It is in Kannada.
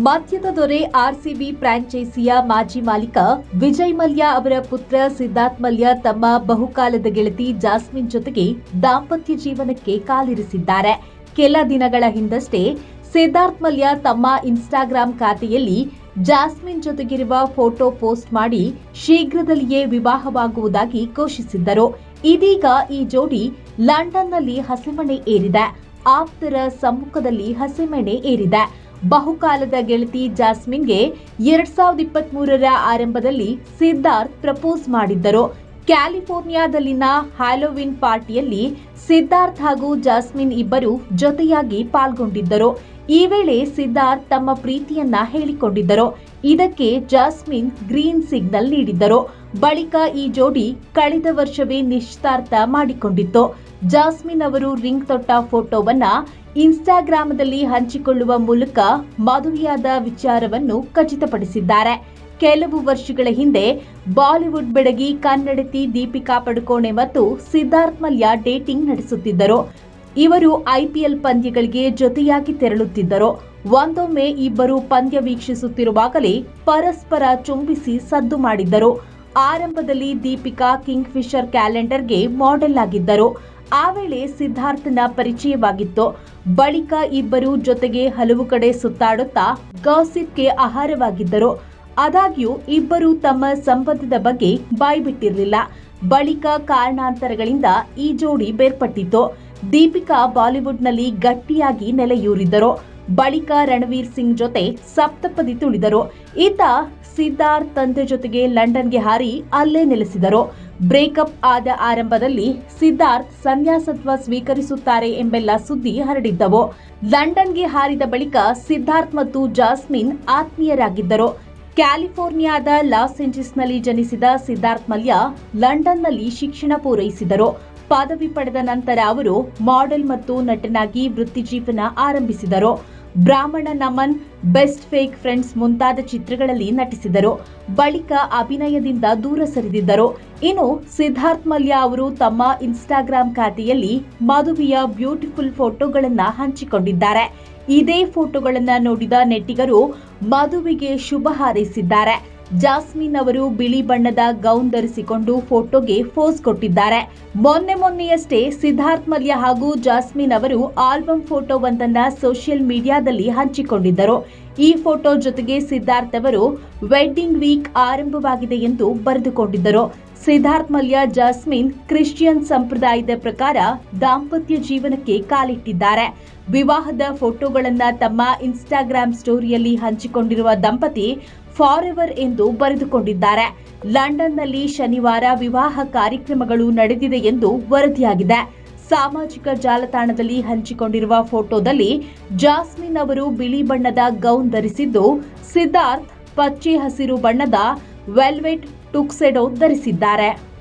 ಮದ್ಯದ ದೊರೆ ಆರ್ಸಿಬಿ ಫ್ರಾಂಚೈಸಿಯ ಮಾಜಿ ಮಾಲೀಕ ವಿಜಯ್ ಮಲ್ಯ ಅವರ ಪುತ್ರ ಸಿದ್ಧಾರ್ಥ್ ಮಲ್ಯ ತಮ್ಮ ಬಹುಕಾಲದ ಗೆಳತಿ ಜಾಸ್ಮಿನ್ ಜೊತೆಗೆ ದಾಂಪತ್ಯ ಜೀವನಕ್ಕೆ ಕಾಲಿರಿಸಿದ್ದಾರೆ ಕೆಲ ದಿನಗಳ ಹಿಂದಷ್ಟೇ ಸಿದ್ಧಾರ್ಥ್ ಮಲ್ಯ ತಮ್ಮ ಇನ್ಸ್ಟಾಗ್ರಾಂ ಖಾತೆಯಲ್ಲಿ ಜಾಸ್ಮಿನ್ ಜೊತೆಗಿರುವ ಫೋಟೋ ಪೋಸ್ಟ್ ಮಾಡಿ ಶೀಘ್ರದಲ್ಲಿಯೇ ವಿವಾಹವಾಗುವುದಾಗಿ ಘೋಷಿಸಿದ್ದರು ಇದೀಗ ಈ ಜೋಡಿ ಲಂಡನ್ನಲ್ಲಿ ಹಸೆಮಣೆ ಏರಿದೆ ಆಪ್ತರ ಸಮ್ಮುಖದಲ್ಲಿ ಹಸೆಮಣೆ ಏರಿದೆ ಬಹುಕಾಲದ ಗೆಳತಿ ಜಾಸ್ಮಿನ್ಗೆ ಎರಡ್ ಸಾವಿರದ ಇಪ್ಪತ್ತ್ ಮೂರರ ಆರಂಭದಲ್ಲಿ ಸಿದ್ಧಾರ್ಥ್ ಪ್ರಪೋಸ್ ಮಾಡಿದ್ದರು ಕ್ಯಾಲಿಫೋರ್ನಿಯಾದಲ್ಲಿನ ಹ್ಯಾಲೋವಿನ್ ಪಾರ್ಟಿಯಲ್ಲಿ ಸಿದ್ಧಾರ್ಥ್ ಹಾಗೂ ಜಾಸ್ಮಿನ್ ಇಬ್ಬರು ಜೊತೆಯಾಗಿ ಪಾಲ್ಗೊಂಡಿದ್ದರು ಈ ವೇಳೆ ಸಿದ್ಧಾರ್ಥ್ ತಮ್ಮ ಪ್ರೀತಿಯನ್ನ ಹೇಳಿಕೊಂಡಿದ್ದರು ಇದಕ್ಕೆ ಜಾಸ್ಮಿನ್ ಗ್ರೀನ್ ಸಿಗ್ನಲ್ ನೀಡಿದ್ದರು ಬಳಿಕ ಈ ಜೋಡಿ ಕಳೆದ ವರ್ಷವೇ ನಿಶ್ಚಿತಾರ್ಥ ಮಾಡಿಕೊಂಡಿತ್ತು ಜಾಸ್ಮಿನ್ ಅವರು ರಿಂಗ್ ತೊಟ್ಟ ಫೋಟೋವನ್ನ ಇನ್ಸ್ಟಾಗ್ರಾಮದಲ್ಲಿ ಹಂಚಿಕೊಳ್ಳುವ ಮೂಲಕ ಮದುವೆಯಾದ ವಿಚಾರವನ್ನು ಖಚಿತಪಡಿಸಿದ್ದಾರೆ ಕೆಲವು ವರ್ಷಗಳ ಹಿಂದೆ ಬಾಲಿವುಡ್ ಬೆಡಗಿ ಕನ್ನಡತಿ ದೀಪಿಕಾ ಪಡುಕೋಣೆ ಮತ್ತು ಸಿದ್ಧಾರ್ಥ್ ಮಲ್ಯ ಡೇಟಿಂಗ್ ನಡೆಸುತ್ತಿದ್ದರು ಇವರು ಐಪಿಎಲ್ ಪಂದ್ಯಗಳಿಗೆ ಜೊತೆಯಾಗಿ ತೆರಳುತ್ತಿದ್ದರು ಒಂದೊಮ್ಮೆ ಇಬ್ಬರು ಪಂದ್ಯ ವೀಕ್ಷಿಸುತ್ತಿರುವಾಗಲೇ ಪರಸ್ಪರ ಚುಂಬಿಸಿ ಸದ್ದು ಮಾಡಿದ್ದರು ಆರಂಭದಲ್ಲಿ ದೀಪಿಕಾ ಕಿಂಗ್ ಫಿಶರ್ ಕ್ಯಾಲೆಂಡರ್ಗೆ ಮಾಡೆಲ್ ಆಗಿದ್ದರು ಆ ವೇಳೆ ಸಿದ್ಧಾರ್ಥನ ಪರಿಚಯವಾಗಿತ್ತು ಬಳಿಕ ಇಬ್ಬರು ಜೊತೆಗೆ ಹಲವು ಕಡೆ ಸುತ್ತಾಡುತ್ತಾ ಗಾಸಿಪ್ಗೆ ಆಹಾರವಾಗಿದ್ದರು ಆದಾಗ್ಯೂ ಇಬ್ಬರು ತಮ್ಮ ಸಂಬಂಧದ ಬಗ್ಗೆ ಬಾಯ್ಬಿಟ್ಟಿರಲಿಲ್ಲ ಬಳಿಕ ಕಾರಣಾಂತರಗಳಿಂದ ಈ ಜೋಡಿ ಬೇರ್ಪಟ್ಟಿತ್ತು ದೀಪಿಕಾ ಬಾಲಿವುಡ್ನಲ್ಲಿ ಗಟ್ಟಿಯಾಗಿ ನೆಲೆಯೂರಿದ್ದರು ಬಳಿಕ ರಣವೀರ್ ಸಿಂಗ್ ಜೊತೆ ಸಪ್ತಪದಿ ತುಳಿದರು ಈತ ಸಿದ್ಧಾರ್ಥ್ ತಂದೆ ಜೊತೆಗೆ ಲಂಡನ್ಗೆ ಹಾರಿ ಅಲ್ಲೇ ನೆಲೆಸಿದರು ಬ್ರೇಕಪ್ ಆದ ಆರಂಭದಲ್ಲಿ ಸಿದ್ಧಾರ್ಥ್ ಸನ್ಯಾಸತ್ವ ಸ್ವೀಕರಿಸುತ್ತಾರೆ ಎಂಬೆಲ್ಲ ಸುದ್ದಿ ಹರಡಿದ್ದವು ಲಂಡನ್ಗೆ ಹಾರಿದ ಬಳಿಕ ಸಿದ್ಧಾರ್ಥ್ ಮತ್ತು ಜಾಸ್ಮಿನ್ ಆತ್ಮೀಯರಾಗಿದ್ದರು ಕ್ಯಾಲಿಫೋರ್ನಿಯಾದ ಲಾಸ್ ಏಂಜಲ್ಸ್ನಲ್ಲಿ ಜನಿಸಿದ ಸಿದ್ಧಾರ್ಥ್ ಮಲ್ಯ ಲಂಡನ್ನಲ್ಲಿ ಶಿಕ್ಷಣ ಪೂರೈಸಿದರು ಪದವಿ ಪಡೆದ ನಂತರ ಅವರು ಮಾಡೆಲ್ ಮತ್ತು ನಟನಾಗಿ ವೃತ್ತಿಜೀವನ ಆರಂಭಿಸಿದರು ಬ್ರಾಹ್ಮಣ ನಮನ್ ಬೆಸ್ಟ್ ಫೇಕ್ ಫ್ರೆಂಡ್ಸ್ ಮುಂತಾದ ಚಿತ್ರಗಳಲ್ಲಿ ನಟಿಸಿದರು ಬಳಿಕ ಅಭಿನಯದಿಂದ ದೂರ ಸರಿದಿದ್ದರು ಇನ್ನು ಸಿದ್ಧಾರ್ಥ್ ಮಲ್ಯ ಅವರು ತಮ್ಮ ಇನ್ಸ್ಟಾಗ್ರಾಂ ಖಾತೆಯಲ್ಲಿ ಮದುವೆಯ ಬ್ಯೂಟಿಫುಲ್ ಫೋಟೋಗಳನ್ನ ಹಂಚಿಕೊಂಡಿದ್ದಾರೆ ಇದೇ ಫೋಟೋಗಳನ್ನ ನೋಡಿದ ನೆಟ್ಟಿಗರು ಮದುವೆಗೆ ಶುಭ ಹಾರೈಸಿದ್ದಾರೆ ಜಾಸ್ಮಿನ್ ಅವರು ಬಿಳಿ ಬಣ್ಣದ ಗೌನ್ ಧರಿಸಿಕೊಂಡು ಫೋಟೋಗೆ ಫೋಸ್ ಕೊಟ್ಟಿದ್ದಾರೆ ಮೊನ್ನೆ ಮೊನ್ನೆಯಷ್ಟೇ ಸಿದ್ಧಾರ್ಥ್ ಮಲ್ಯ ಹಾಗೂ ಜಾಸ್ಮಿನ್ ಅವರು ಆಲ್ಬಮ್ ಫೋಟೋವೊಂದನ್ನ ಸೋಷಿಯಲ್ ಮೀಡಿಯಾದಲ್ಲಿ ಹಂಚಿಕೊಂಡಿದ್ದರು ಈ ಫೋಟೋ ಜೊತೆಗೆ ಸಿದ್ಧಾರ್ಥ್ ಅವರು ವೆಡ್ಡಿಂಗ್ ವೀಕ್ ಆರಂಭವಾಗಿದೆ ಎಂದು ಬರೆದುಕೊಂಡಿದ್ದರು ಸಿದ್ಧಾರ್ಥ್ ಮಲ್ಯ ಜಾಸ್ಮಿನ್ ಕ್ರಿಶ್ಚಿಯನ್ ಸಂಪ್ರದಾಯದ ಪ್ರಕಾರ ದಾಂಪತ್ಯ ಜೀವನಕ್ಕೆ ಕಾಲಿಟ್ಟಿದ್ದಾರೆ ವಿವಾಹದ ಫೋಟೋಗಳನ್ನ ತಮ್ಮ ಇನ್ಸ್ಟಾಗ್ರಾಂ ಸ್ಟೋರಿಯಲ್ಲಿ ಹಂಚಿಕೊಂಡಿರುವ ದಂಪತಿ ಫಾರ್ ಎವರ್ ಎಂದು ಬರೆದುಕೊಂಡಿದ್ದಾರೆ ಲಂಡನ್ನಲ್ಲಿ ಶನಿವಾರ ವಿವಾಹ ಕಾರ್ಯಕ್ರಮಗಳು ನಡೆದಿದೆ ಎಂದು ವರದಿಯಾಗಿದೆ ಸಾಮಾಜಿಕ ಜಾಲತಾಣದಲ್ಲಿ ಹಂಚಿಕೊಂಡಿರುವ ಫೋಟೋದಲ್ಲಿ ಜಾಸ್ಮಿನ್ ಅವರು ಬಿಳಿ ಬಣ್ಣದ ಗೌನ್ ಧರಿಸಿದ್ದು ಸಿದ್ಧಾರ್ಥ್ ಪಚ್ಚೆ ಹಸಿರು ಬಣ್ಣದ ವೆಲ್ವೆಟ್ ಟುಕ್ಸೆಡೋ ಧರಿಸಿದ್ದಾರೆ